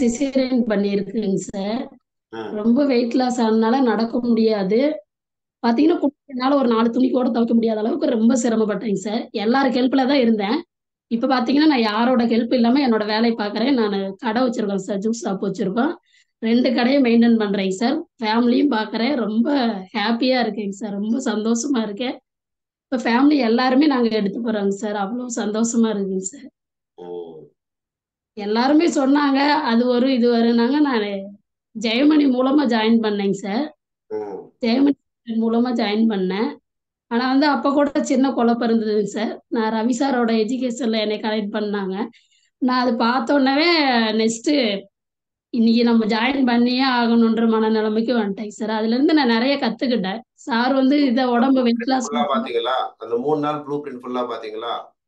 Caesarean பண்ணியிருக்குங்க sir ம் ரொம்ப weight loss ஆனதுனால நடக்க முடியாது பாத்தீங்கன்னா குட்டி என்னால ஒரு நாலு துணி கூட துவைக்க முடியாத அளவுக்கு ரொம்ப சிரமப்பட்டேங்க சார் எல்லாரும் ஹெல்ப்ல தான் இருந்தேன் இப்ப பாத்தீங்கன்னா நான் யாரோட ஹெல்ப் இல்லாம என்னோட வேலையை பாக்குறேன் நான் கடை வச்சிருக்கேன் சார் ஜூஸ் ஷாப் வச்சிருக்கோம் ரெண்டு கடையும் மெயின்டைன் பண்றேங்க சார் ஃபேமிலியும் பாக்குறேன் ரொம்ப ஹாப்பியா இருக்கேங்க சார் ரொம்ப சந்தோஷமா இருக்கேன் இப்ப ஃபேமிலி எல்லாருமே நாங்க எடுத்து போறோங்க சார் அவ்வளவு சந்தோஷமா இருக்குங்க சார் ம் எல்லாருமே சொன்னாங்க அது ஒரு இது வருனாங்க நான் ஜெயமணி மூலமா ஜாயின் பண்ணேங்க சார் ம் ஜெயமணி மூலமா ஜாயின் பண்ணேன் ஆனா வந்து அப்ப கூட சின்ன குழப்பம் இருந்ததுங்க சார் நான் ரவி சாரோட எஜுகேஷன்ல என்னை கனெக்ட் பண்ணாங்க நான் அது பார்த்த உடனே நெக்ஸ்ட் இன்னைக்கு நம்ம ஜாயின் பண்ணியே ஆகணுன்ற மனநிலைமைக்கு வந்துட்டேங்க சார் அதுல இருந்து நான் நிறைய கத்துக்கிட்டேன் சார் வந்து இத உடம்பு வெயிட் லாஸ் ஃபுல்லா பாத்தீங்களா அந்த மூணு நாள் ப்ளூ பிரிண்ட் ஃபுல்லா பாத்தீங்களா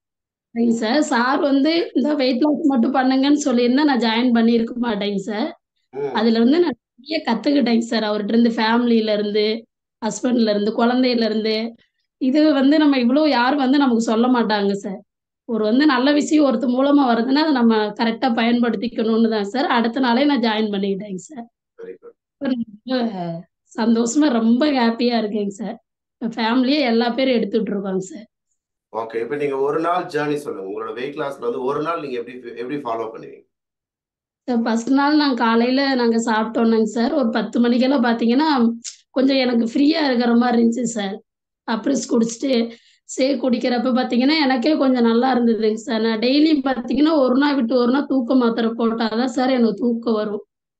சார் சார் வந்து இந்த வெயிட் லாஸ் மட்டும் பண்ணுங்கன்னு சொல்லியிருந்தா நான் ஜாயின் பண்ணியிருக்க மாட்டேங்க சார் ம் அதுல இருந்து நான் நிறைய கத்துக்கிட்டேங்க சார் அவர்கிட்ட இருந்து ஃபேமிலியில இருந்து ஹஸ்பண்ட்ல இருந்து குழந்தையில இருந்து இது வந்து நம்ம இவ்வளவு யாரும் வந்து நமக்கு சொல்ல மாட்டாங்க சார் ஒரு வந்து நல்ல விஷயம் ஒருத்தர் மூலமா வருதுன்னா அதை நம்ம கரெக்டா பயன்படுத்திக்கணும்னு தான் சார் அடுத்த நாளே நான் ஜாயின் பண்ணிக்கிட்டேங்க சார் வெரி குட் ரொம்ப சந்தோஷமா ரொம்ப ஹாப்பியா இருக்கேங்க சார் ஃபேமிலியே எல்லா பேரும் எடுத்துட்டு இருக்கோங்க சார் ஓகே இப்போ நீங்க ஒரு நாள் ஜேர்னி சொல்லுங்க உங்களோட வெயிட் லாஸ்ல வந்து ஒரு நாள் நீங்க எப்படி எப்படி ஃபாலோ பண்ணுவீங்க சார் ஃபர்ஸ்ட் நாள் நாங்கள் காலையில் நாங்கள் சாப்பிட்டோன்னங்க சார் ஒரு பத்து மணிக்கெல்லாம் பார்த்தீங்கன்னா கொஞ்சம் எனக்கு ஃப்ரீயாக இருக்கிற மாதிரி இருந்துச்சு சார் அப்ரிஸ் குடிச்சிட்டு சே குடிக்கிறப்ப பார்த்தீங்கன்னா எனக்கே கொஞ்சம் நல்லா இருந்ததுங்க சார் நான் டெய்லியும் பார்த்தீங்கன்னா ஒரு நாள் விட்டு ஒரு நாள் தூக்க மாத்திரை போட்டால் தான் சார் எனக்கு தூக்கம் வரும்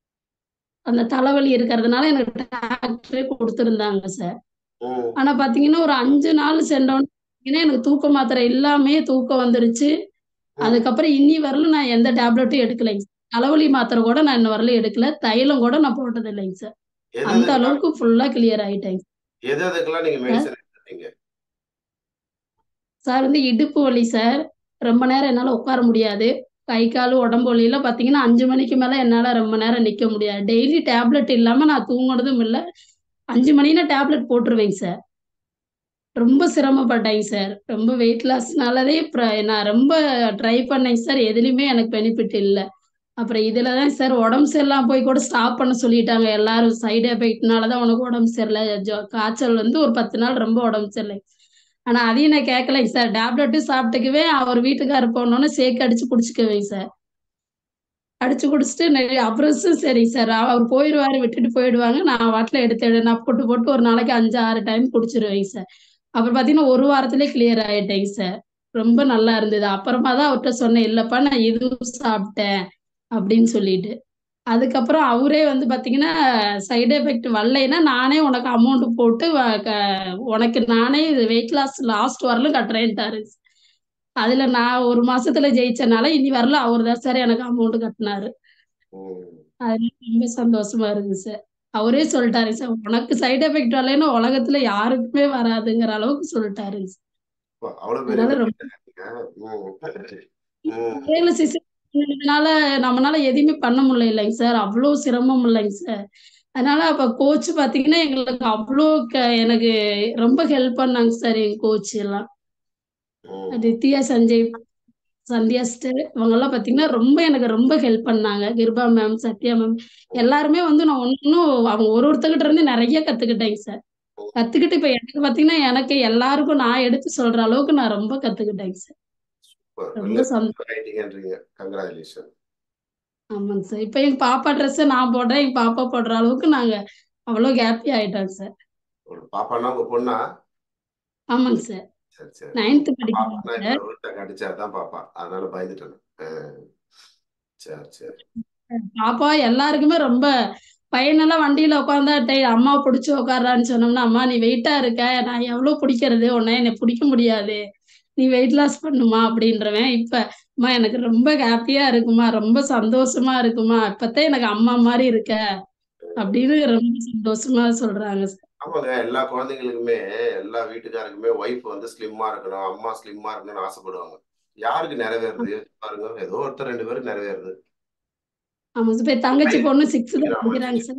அந்த தலைவலி இருக்கிறதுனால எனக்கு டாக்டரே கொடுத்துருந்தாங்க சார் ம் ஆனால் பார்த்தீங்கன்னா ஒரு அஞ்சு நாள் சென்றோன்னு எனக்கு தூக்க மாத்திரை இல்லாமே தூக்கம் வந்துருச்சு ம் அதுக்கப்புறம் இன்னி வரலும் நான் எந்த டேப்லெட்டும் எடுக்கலைங்க சார் தலைவலி மாத்திரை கூட நான் இன்ன வரலும் எடுக்கல தைலம் கூட நான் போட்டது இல்லைங்க சார் எது அந்த எதுக்கெல்லாம் அளவுக்கு ஃபுல்லா கிளியர் ஆயிட்டேங்க எது எதுக்கெல்லாம் நீங்க சார் மெடிசன் எடுத்துட்டீங்க சார் வந்து இடுப்பு வலி சார் ரொம்ப நேரம் என்னால உட்கார முடியாது கை கால் உடம்பு வலியில பாத்தீங்கன்னா அஞ்சு மணிக்கு மேல என்னால ரொம்ப நேரம் நிக்க முடியாது டெய்லி டேப்லெட் இல்லாம நான் தூங்குனதும் இல்லை அஞ்சு மணினா டேப்லெட் போட்டுருவேங்க சார் ரொம்ப சிரமப்பட்டேங்க சார் ரொம்ப வெயிட் லாஸ்னாலதே நான் ரொம்ப ட்ரை பண்ணேங்க சார் எதுலையுமே எனக்கு பெனிஃபிட் இல்லை அப்புறம் இதுல தான் சார் உடம்பு சரியில்லாம போய் கூட ஸ்டாப் பண்ண சொல்லிட்டாங்க எல்லாரும் சைடு எஃபெக்ட்னால தான் உனக்கு உடம்பு சரியில்லை ஜொ- காய்ச்சல் வந்து ஒரு பத்து நாள் ரொம்ப உடம்பு சரியில்லை ஆனா அதையும் நான் கேட்கலைங்க சார் டேப்லெட்டும் சாப்பிட்டுக்குவே அவர் வீட்டுக்காரர் போனோன்னு சேக்கு அடிச்சு குடிச்சுக்குவேங்க சார் அடிச்சு குடிச்சிட்டு நிறைய அப்புறம் சரி சார் அவர் போயிடுவாரு விட்டுட்டு போயிடுவாங்க நான் வாட்டில் எடுத்து நான் போட்டு போட்டு ஒரு நாளைக்கு அஞ்சு ஆறு டைம் குடிச்சிருவேங்க சார் அப்புறம் பார்த்தீங்கன்னா ஒரு வாரத்திலே கிளியர் ஆயிட்டேங்க சார் ரொம்ப நல்லா இருந்தது அப்புறமா தான் அவர்கிட்ட சொன்னேன் இல்லப்பா நான் இதுவும் சாப்பிட்டேன் அப்படின்னு சொல்லிட்டு அதுக்கப்புறம் அவரே வந்து பாத்தீங்கன்னா சைடு எஃபெக்ட் வரலைன்னா நானே உனக்கு அமௌண்ட் போட்டு வ- க- உனக்கு நானே வெயிட் லாஸ் லாஸ்ட் வரலும் கட்டுறேன்ட்டாரு அதுல நான் ஒரு மாசத்துல ஜெயிச்சனால இனி வரல அவர் தான் சார் எனக்கு அமௌண்ட் கட்டினாரு ம் அது ரொம்ப சந்தோஷமா இருக்கு சார் அவரே சொல்லிட்டாரு சார் உனக்கு சைடு எஃபெக்ட் வரலைன்னா உலகத்துல யாருக்குமே வராதுங்கிற அளவுக்கு சொல்லிட்டாரு sir. அப்பா, அவ்வளவு பெரிய அதனால ரொம்ப பெனிஃபிட் ம் வேலை சிசேரியனால நம்மளால எதுவுமே பண்ண முடியல இல்லைங்க சார் அவ்வளோ சிரமம் இல்லைங்க சார் அதனால அப்ப கோச் பாத்தீங்கன்னா எங்களுக்கு அவ்வளோ க- எனக்கு ரொம்ப ஹெல்ப் பண்ணாங்க சார் எங்க கோச் எல்லாம் ம் நித்யா சஞ்சய் சந்தியா சிஸ்டர் இவங்க எல்லாம் பாத்தீங்கன்னா ரொம்ப எனக்கு ரொம்ப ஹெல்ப் பண்ணாங்க கிருபா மேம் சத்யா மேம் எல்லாருமே வந்து நான் ஒன்னும் அவங்க ஒரு ஒருத்தர்கிட்ட இருந்து நிறைய கத்துக்கிட்டேங்க சார் கத்துக்கிட்டு இப்ப எனக்கு பாத்தீங்கன்னா எனக்கு எல்லாருக்கும் நான் எடுத்து சொல்ற அளவுக்கு நான் ரொம்ப கத்துக்கிட்டேங்க சார் ரொம்ப சந்தோஷம் ஆயிட்டீங்கன்றீங்க கங்க்ராச்சுலேஷன் ஆமாங்க சார் இப்போ எங்க பாப்பா ட்ரெஸ் நான் போடுறேன் எங்க பாப்பா போடுற அளவுக்கு நாங்க அவ்வளோ ஹாப்பி ஆயிட்டோங்க சார் ஒரு பாப்பானா உங்க பொண்ணா ஆமாங்க சார் சரி சரி நைன்த் பாப்பானா படிக்கிறாங்க இப்ப உருட்டை கடிச்சா தான் பாப்பா அதனால பயந்துட்டேன் ஆ. சரி சரி பாப்பா எல்லாருக்குமே ரொம்ப பையனெல்லாம் வண்டியில உட்காந்தா டேய் அம்மா பிடிச்சி உட்கார்றான்னு சொன்னோம்னா அம்மா நீ வெயிட்டா இருக்க நான் எவ்வளவு பிடிக்கிறது உன்னை என்னை பிடிக்க முடியாது நீ வெயிட் லாஸ் பண்ணுமா அப்படின்றவன் இப்ப அம்மா எனக்கு ரொம்ப ஹாப்பியா இருக்குமா ரொம்ப சந்தோஷமா இருக்குமா இப்பதான் எனக்கு அம்மா மாதிரி இருக்க அப்படின்னு ரொம்ப சந்தோஷமா சொல்றாங்க சார் ஆமாங்க எல்லா குழந்தைங்களுக்குமே எல்லா வீட்டுக்காருக்குமே ஒய்ஃப் வந்து ஸ்லிம்மா இருக்கணும் அம்மா ஸ்லிம்மா இருக்கணும்னு ஆசைப்படுவாங்க யாருக்கு நிறைவேறுது பாருங்க ஏதோ ஒருத்தர் ரெண்டு பேருக்கு நிறைவேறுது ஆமா சார் இப்ப தங்கச்சி பொண்ணு சிக்ஸ்த் தான் ஆமா, படிக்கிறாங்க சார்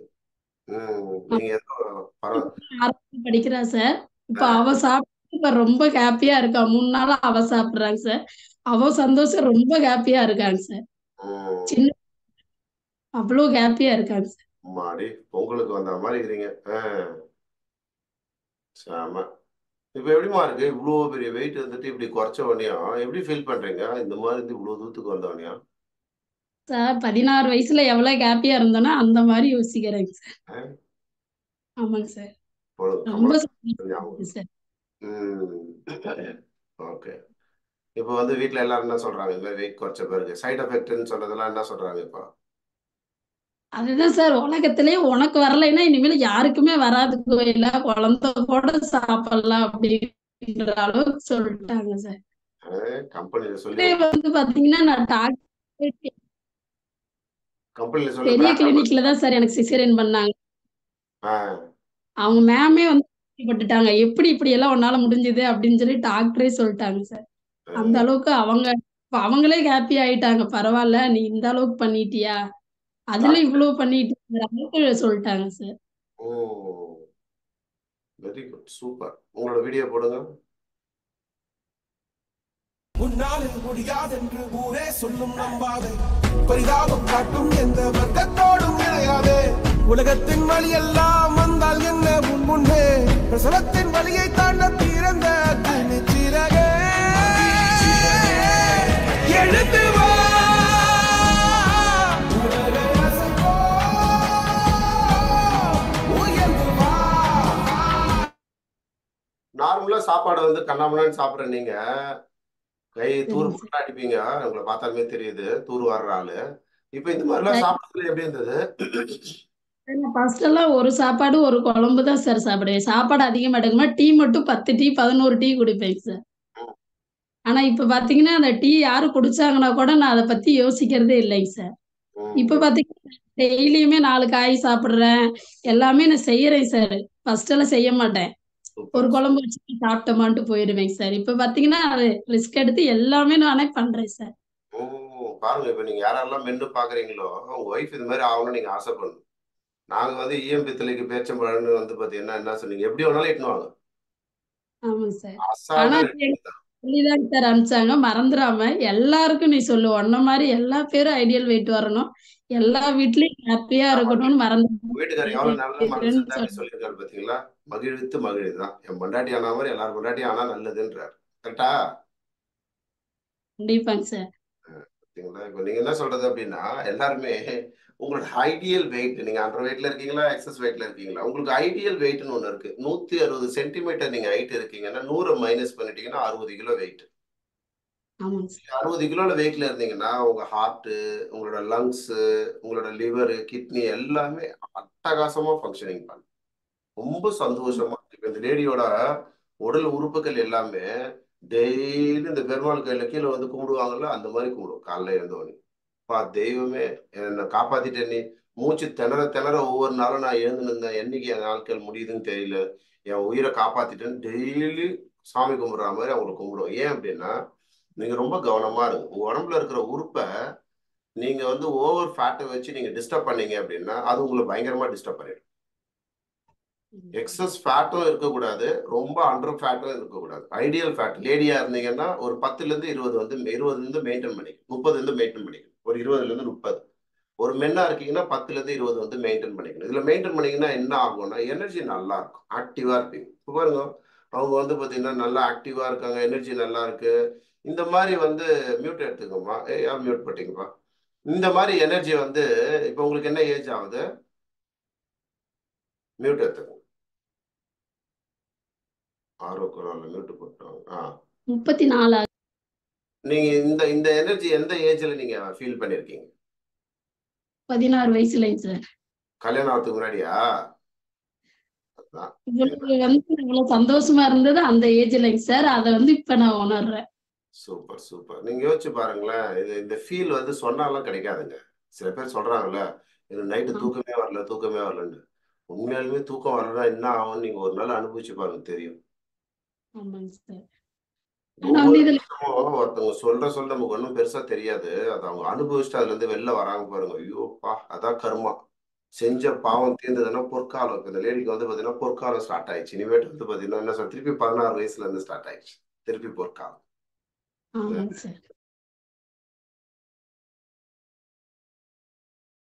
ம், நீங்க ஏதோ பரவ- ஆறாவது படிக்கிறா சார் இப்ப அவ சாப்பிட்டு இப்ப ரொம்ப ஹாப்பியா இருக்கா மூணு நாளா அவ சாப்பிடுறாங்க சார் அவ சந்தோஷம் ரொம்ப ஹாப்பியா இருக்காங்க சார் ம், சின்ன அவ்வளோ ஹாப்பியா இருக்காங்க சார் மாடி பொங்கலுக்கு வந்த மாதிரி இருக்கிறீங்க ஆ சாம இப்போ எப்படிமா இருக்கு இவ்வளோ பெரிய வெயிட் வந்துட்டு இப்படி குறைச்ச உடனேயும் எப்படி ஃபீல் பண்றீங்க இந்த மாதிரி இருந்து இவ்வளோ தூரத்துக்கு வந்த உடனேயும் சார் பதினாறு வயசுல எவ்வளவு ஹாப்பியா இருந்தோன்னா அந்த மாதிரி யோசிக்கிறேங்க சார் ஆ? ஆமாங்க சார் பொழுது ரொம்ப கமலம் சந்தோஷமா ஞாபகம் இருக்கு சார் ம் ஓகே இப்போ வந்து வீட்டில் எல்லாரும் என்ன சொல்றாங்க இந்த மாதிரி வெயிட் குறைச்ச பிறகு சைடு எஃபெக்ட்னு சொன்னதெல்லாம் என்ன சொல்றாங்க இப்போ அதுதான் சார் உலகத்திலே உனக்கு வரலைன்னா இனிமேல் யாருக்குமே வராது கோயில குழந்தை கூட சாப்பிடலாம் அப்படின்ற அளவுக்கு சொல்லிட்டாங்க சார் கம்பெனியில் சொல்லி இதே வந்து பாத்தீங்கன்னா நான் டாக்டர் கம்பெனியில் சொல்லி பெரிய பிராண்ட் கிளினிக்ல தான் சார் எனக்கு சிசேரியன் பண்ணாங்க ஆ அவங்க மேமே வந்து பட்டுட்டாங்க எப்படி இப்படி எல்லாம் உன்னால முடிஞ்சது அப்படின்னு சொல்லி டாக்டரே சொல்லிட்டாங்க சார் அந்த அளவுக்கு அவங்க இப்ப அவங்களே ஹாப்பி ஆயிட்டாங்க பரவாயில்ல நீ இந்த அளவுக்கு பண்ணிட்டியா அதுல இவ்வளவு பண்ணிட்டு அளவுக்கு சொல்லிட்டாங்க sir oh very good super உங்களோட வீடியோ போடுங்க உன்னாலில் முடியாதென்று ஊரே சொல்லும் நம்பாதே பரிதாபம் காட்டும் எந்த வர்க்கத்தோடும் இணையாதே உலகத்தின் வழி எல்லாம் வந்தால் என்ன உன் முன்னே பிரசவத்தின் வழியை தாண்ட பிறந்த அக்னி சிறகே எழுந்து வா உலகை அசைப்போம். உயர்ந்து வா நார்மலா சாப்பாடு வந்து கண்ணாமண்ணான்னு சாப்பிட்ற நீங்க கை தூர் சரிங்க போட்டு அடிப்பீங்க உங்களை பார்த்தாலுமே தெரியுது தூர் வர்ற ஆளு இப்போ இந்த மாதிரிலாம் சாப்பிட்றதுல எப்படி இருந்தது ஃபர்ஸ்ட் எல்லாம் ஒரு சாப்பாடு ஒரு குழம்பு தான் சார் சாப்பிடுவேன் சாப்பாடு அதிகமா எடுக்குமா டீ மட்டும் பத்து டீ பதினோரு டீ குடிப்பேங்க சார் ஆனா இப்ப பாத்தீங்கன்னா அந்த டீ யாரு குடிச்சாங்கன்னா கூட நான் அதை பத்தி யோசிக்கிறதே இல்லைங்க சார் ம். இப்ப பாத்தீங்கன்னா டெய்லியுமே நாலு காய் சாப்பிடுறேன் எல்லாமே நான் செய்யறேன் சார் ஃபர்ஸ்ட் எல்லாம் செய்ய மாட்டேன் சூப்பர் ஒரு குழம்பு வச்சு சாப்பிட்டோமான்ட்டு போயிடுவேங்க சார் இப்ப பாத்தீங்கன்னா அது ரிஸ்க் எடுத்து எல்லாமே நானே பண்றேன் சார் ஓ பாருங்க இப்போ நீங்க யாரெல்லாம் மென்னு பாக்குறீங்களோ உங்க ஒய்ஃப் இது மாதிரி ஆகணும்னு நீங்க ஆசைப்படணும் நாங்க வந்து ஈயம் பித்தளைக்கு பேச்சம்பழம்னு வந்து பாத்தீங்கன்னா என்ன சொன்னீங்க எப்படி வேணாலும் இட்டுன்னு வாங்க ஆமாங்க சார் அசால்ட்டா ஆனா இட்டுன்னு தான். சொல்லிதான் சார் அனுப்பிச்சாங்க மறந்துடாம எல்லாருக்கும் நீ சொல்லு உன்ன மாதிரி எல்லா பேரும் ஐடியல் வெயிட் வரணும் எல்லா வீட்லயும் ஹாப்பியா இருக்கணும்னு மறந்து வீட்டுக்காரர் எவ்வளவு நல்ல மனசு சொல்லி தாண்டி சொல்லியிருக்காரு பாத்தீங்களா மகிழ்வித்து மகிழ்தான் என் பொண்டாட்டி ஆன மாதிரி எல்லாரும் பொண்டாட்டி ஆனா நல்லதுன்றார் கரெக்டா கண்டிப்பாங்க சார் பாத்தீங்களா இப்போ நீங்க என்ன சொல்றது அப்படின்னா எல்லாருமே உங்களோட ஐடியல் வெயிட் நீங்க அண்டர் வெயிட்ல இருக்கீங்களா எக்ஸஸ் வெயிட்ல இருக்கீங்களா உங்களுக்கு ஐடியல் வெயிட்னு ஒண்ணு இருக்கு நூத்தி அறுபது சென்டிமீட்டர் நீங்க ஹைட் இருக்கீங்கன்னா நூறை மைனஸ் பண்ணிட்டீங்கன்னா அறுபது கிலோ வெயிட் ஆமாங்க சார் அறுபது கிலோல வெயிட்ல இருந்தீங்கன்னா உங்க ஹார்ட் உங்களோட லங்ஸ் உங்களோட லிவர் கிட்னி எல்லாமே அட்டகாசமா ஃபங்க்ஷனிங் பண்ணும் ரொம்ப சந்தோஷமா இருக்கு இந்த லேடியோட உடல் உறுப்புகள் எல்லாமே டெய்லி இந்த பெருமாள் கையில கீழே வந்து கும்பிடுவாங்கல்ல அந்த மாதிரி கும்பிடுவோம் காலைல எழுந்தவொடனே பா தெய்வமே என்னை காப்பாத்திட்ட நீ மூச்சு திணற திணற ஒவ்வொரு நாளும் நான் எழுந்து நின்றேன் என்னைக்கு என் நாட்கள் முடியுதுன்னு தெரியல என் உயிரை காப்பாத்திட்டேன்னு டெய்லி சாமி கும்பிடுற மாதிரி அவங்களை கும்பிடுவோம் ஏன் அப்படின்னா நீங்க ரொம்ப கவனமா இருங்க உங்க உடம்புல இருக்கிற உறுப்பை நீங்க வந்து ஓவர் ஃபேட்டை வச்சு நீங்க டிஸ்டர்ப் பண்ணீங்க அப்படின்னா அது உங்களை பயங்கரமா டிஸ்டர்ப் பண்ணிடும் எக்ஸஸ் ஃபேட்டும் இருக்கக்கூடாது ரொம்ப அண்டர் ஃபேட்டும் இருக்கக்கூடாது ஐடியல் ஃபேட் லேடியா இருந்தீங்கன்னா ஒரு பத்துல இருந்து இருபது வந்து இருபதுல இருந்து மெயின்டைன் பண்ணிக்கணும் முப்பதுல இருந்து மெயின்டைன் பண்ணிக்கணும் ஒரு இருபதுல இருந்து முப்பது ஒரு மென்னா இருக்கீங்கன்னா பத்துல இருந்து இருபது வந்து மெயின்டைன் பண்ணிக்கணும் இதுல மெயின்டைன் பண்ணீங்கன்னா என்ன ஆகும்னா எனர்ஜி நல்லா இருக்கும் ஆக்டிவா இருப்பீங்க இப்போ பாருங்க அவங்க வந்து பாத்தீங்கன்னா நல்லா ஆக்டிவா இருக்காங்க எனர்ஜி நல்லா இருக்கு இந்த மாதிரி வந்து மியூட் எடுத்துக்கோமா ஏ மியூட் பண்ணிட்டீங்கப்பா இந்த மாதிரி எனர்ஜி வந்து இப்போ உங்களுக்கு என்ன ஏஜ் ஆகுது மியூட் எடுத்துக்கோங்க ஆரோக்கியம் மியூட் போட்டோம் ஆ முப்பத்தி நாலு நீங்க இந்த இந்த எனர்ஜி எந்த ஏஜ்ல நீங்க ஃபீல் பண்ணிருக்கீங்க பதினாறு வயசுலங்க சார் கல்யாணம் ஆகிறதுக்கு முன்னாடியா அதான். இவ்வளவு வந்து இவ்வளவு சந்தோஷமா இருந்தது அந்த ஏஜ்லங்க சார் அதை வந்து இப்ப நான் உணர்றேன் சூப்பர் சூப்பர் நீங்க யோசிச்சு பாருங்களேன் இது இந்த ஃபீல் வந்து சொன்னாலாம் கிடைக்காதுங்க சில பேர் சொல்றாங்கல்ல எனக்கு நைட்டு தூக்கமே வரல தூக்கமே வரலன்னு உண்மையாலுமே தூக்கம் வரலன்னா என்ன ஆகும் நீங்க ஒரு நாள் அனுபவிச்சு பாருங்க தெரியும் ஆமாங்க சார் ஆனா வந்து ஒவ்வொரு இதுல விஷயமும் ஒருத்தவங்க சொல்ற சொல்ல நமக்கு ஒன்றும் பெருசா தெரியாது அது அவங்க அனுபவிச்சுட்டு அதுல இருந்து வெளில வராங்க பாருங்க ஐயோப்பா அதான் கர்மா செஞ்ச பாவம் தீர்ந்ததுன்னா பொற்காலம் இப்ப இந்த லேடிக்கு வந்து பாத்தீங்கன்னா பொற்காலம் ஸ்டார்ட் ஆயிடுச்சு இனிமேட்டு வந்து பாத்தீங்கன்னா என்ன சொல்ற திருப்பி பதினாறு வயசுல இருந்து ஸ்டார்ட் ஆயிடுச்சு திருப்பி பொற்காலம் ஆமாங்க சார்